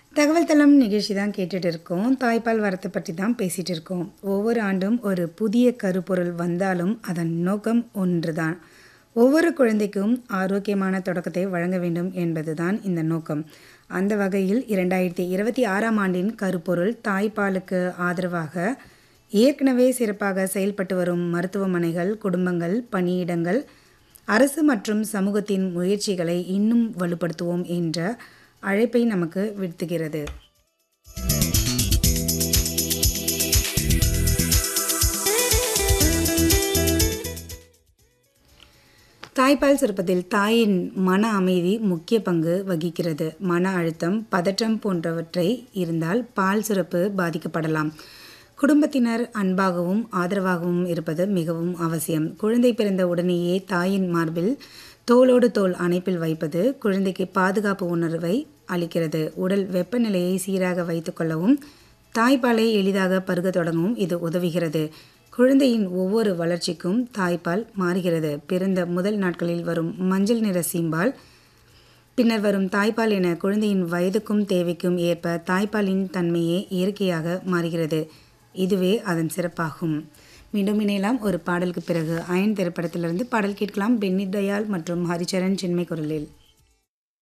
தகவல் தளம் நிகழ்ச்சி தான் கேட்டுட்டு இருக்கோம் தாய்ப்பால் வரத்தை பற்றி தான் பேசிகிட்டு இருக்கோம் ஒவ்வொரு ஆண்டும் ஒரு புதிய கருப்பொருள் வந்தாலும் அதன் நோக்கம் ஒன்றுதான் ஒவ்வொரு குழந்தைக்கும் ஆரோக்கியமான தொடக்கத்தை வழங்க வேண்டும் என்பதுதான் இந்த நோக்கம் அந்த வகையில் இரண்டாயிரத்தி இருபத்தி ஆறாம் ஆண்டின் கருப்பொருள் தாய்ப்பாலுக்கு ஆதரவாக ஏற்கனவே சிறப்பாக செயல்பட்டு வரும் மருத்துவமனைகள் குடும்பங்கள் பணியிடங்கள் அரசு மற்றும் சமூகத்தின் முயற்சிகளை இன்னும் வலுப்படுத்துவோம் என்ற அழைப்பை நமக்கு விடுத்துகிறது தாய்ப்பால் சுரப்பதில் தாயின் மன அமைதி முக்கிய பங்கு வகிக்கிறது மன அழுத்தம் பதற்றம் போன்றவற்றை இருந்தால் பால் சுரப்பு பாதிக்கப்படலாம் குடும்பத்தினர் அன்பாகவும் ஆதரவாகவும் இருப்பது மிகவும் அவசியம் குழந்தை பிறந்த உடனேயே தாயின் மார்பில் தோளோடு தோல் அணைப்பில் வைப்பது குழந்தைக்கு பாதுகாப்பு உணர்வை அளிக்கிறது உடல் வெப்பநிலையை சீராக வைத்துக்கொள்ளவும் தாய்ப்பாலை எளிதாக பருக தொடங்கவும் இது உதவுகிறது குழந்தையின் ஒவ்வொரு வளர்ச்சிக்கும் தாய்ப்பால் மாறுகிறது பிறந்த முதல் நாட்களில் வரும் மஞ்சள் நிற சீம்பால் பின்னர் வரும் தாய்ப்பால் என குழந்தையின் வயதுக்கும் தேவைக்கும் ஏற்ப தாய்ப்பாலின் தன்மையே இயற்கையாக மாறுகிறது இதுவே அதன் சிறப்பாகும் மீண்டும் இணையலாம் ஒரு பாடலுக்கு பிறகு அயன் திரைப்படத்திலிருந்து பாடல் கேட்கலாம் பென்னி தயாள் மற்றும் ஹரிச்சரன் சின்மை குரலில்